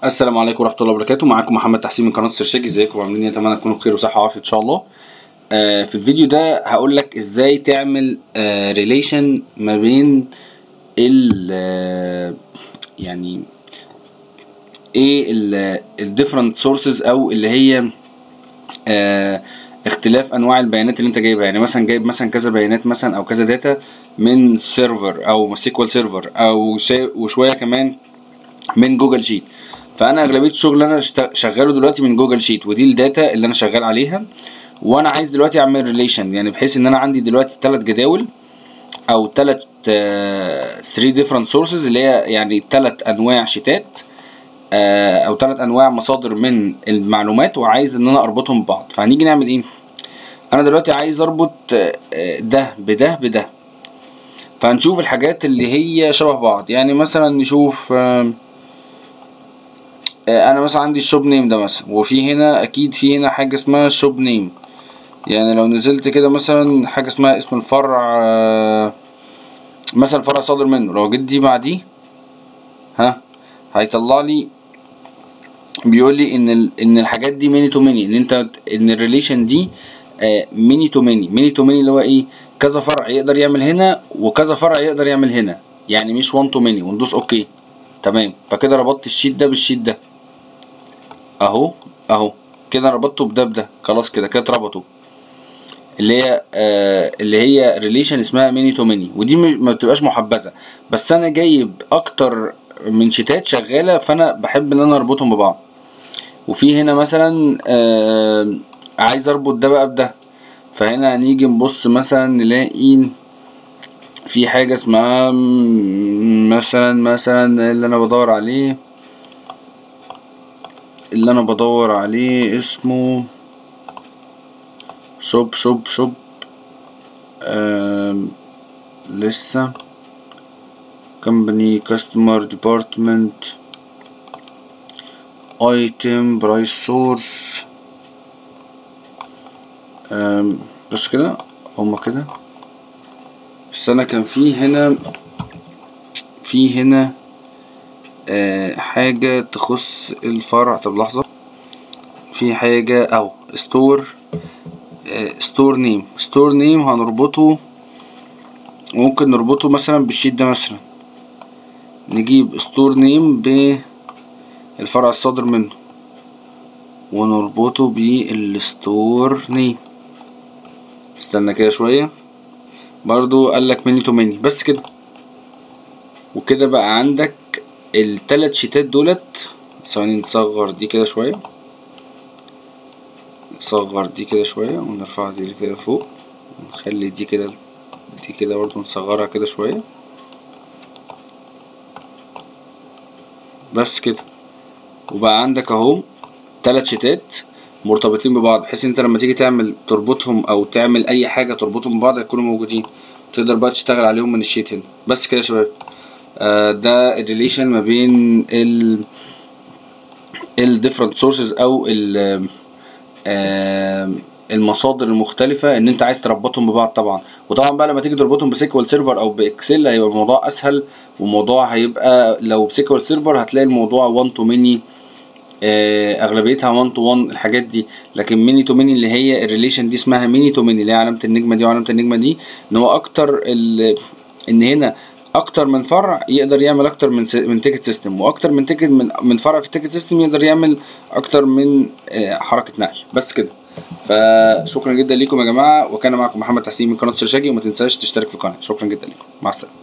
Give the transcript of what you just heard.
السلام عليكم ورحمه الله وبركاته معاكم محمد تحسين من قناه سرشاجي ازيكم عاملين ايه اتمنى تكونوا بخير وصحه وعافيه ان شاء الله آه في الفيديو ده هقول لك ازاي تعمل آه ريليشن ما بين ال آه يعني ايه الديفرنت سورسز او اللي هي آه اختلاف انواع البيانات اللي انت جايبها يعني مثلا جايب مثلا كذا بيانات مثلا او كذا داتا من سيرفر او سيكوال سيرفر او شي وشويه كمان من جوجل شيت فانا اغلبيه الشغل اللي انا شغاله دلوقتي من جوجل شيت ودي الداتا اللي انا شغال عليها وانا عايز دلوقتي اعمل ريليشن يعني بحيث ان انا عندي دلوقتي ثلاث جداول او ثلاث 3 ديفرنت سورسز اللي هي يعني ثلاث انواع شيتات او ثلاث انواع مصادر من المعلومات وعايز ان انا اربطهم ببعض فهنيجي نعمل ايه انا دلوقتي عايز اربط ده بده بده فهنشوف الحاجات اللي هي شبه بعض يعني مثلا نشوف انا مثلا عندي الشوب نيم ده مثلا وفي هنا اكيد في هنا حاجه اسمها شوب نيم يعني لو نزلت كده مثلا حاجه اسمها اسم الفرع مثلا فرع صادر منه لو جيت دي مع دي ها هيطلع لي بيقول لي ان ال ان الحاجات دي ميني تو ميني ان انت ان الريليشن دي ميني تو ميني ميني تو ميني اللي هو ايه كذا فرع يقدر يعمل هنا وكذا فرع يقدر يعمل هنا يعني مش 1 تو ميني وندوس اوكي تمام فكده ربطت الشيت ده بالشيت ده اهو اهو كده ربطته بده بده خلاص كده كده اتربطوا اللي هي آه اللي هي ريليشن اسمها ميني تو ميني ودي ما بتبقاش محبذه بس انا جايب اكتر من شيتات شغاله فانا بحب ان انا اربطهم ببعض وفي هنا مثلا آه عايز اربط ده بقى بده فهنا هنيجي نبص مثلا نلاقي في حاجة اسمها مثلا مثلا اللي انا بدور عليه اللي انا بدور عليه اسمه شوب شوب شوب لسه company customer department item price source بس كده هما كده بس انا كان في هنا في هنا آه حاجة تخص الفرع طب لحظة في حاجة او ستور ستور نيم ستور نيم هنربطه ممكن نربطه مثلا بالشيت ده مثلا نجيب ستور نيم بالفرع الصادر منه ونربطه بالستور نيم استنى كده شوية برضو قالك ميني تو ميني بس كده وكده بقى عندك التلات شيتات دولت ثواني نصغر دي كده شوية نصغر دي كده شوية ونرفع دي كده فوق ونخلي دي كده دي كده برضو نصغرها كده شوية بس كده وبقى عندك اهو تلات شيتات مرتبطين ببعض بحيث انت لما تيجي تعمل تربطهم او تعمل اي حاجه تربطهم ببعض هيكونوا موجودين تقدر بقى تشتغل عليهم من الشيت هنا بس كده يا شباب آه ده الريليشن ما بين ال الديفرنت سورسز او ال آه المصادر المختلفة ان انت عايز تربطهم ببعض طبعا وطبعا بقى لما تيجي تربطهم بسيكوال سيرفر او باكسل هيبقى الموضوع اسهل والموضوع هيبقى لو بسيكوال سيرفر هتلاقي الموضوع 1 تو ميني اغلبيتها 1 تو 1 الحاجات دي لكن ميني تو ميني اللي هي الريليشن دي اسمها ميني تو ميني اللي هي علامه النجمه دي وعلامه النجمه دي ان هو اكتر ان هنا اكتر من فرع يقدر يعمل اكتر من من تيكت سيستم واكتر من تيكت من من فرع في التيكت سيستم يقدر يعمل اكتر من حركه نقل بس كده فشكرا جدا ليكم يا جماعه وكان معكم محمد تحسين من قناه سرشاجي وما تنساش تشترك في القناه شكرا جدا ليكم مع السلامه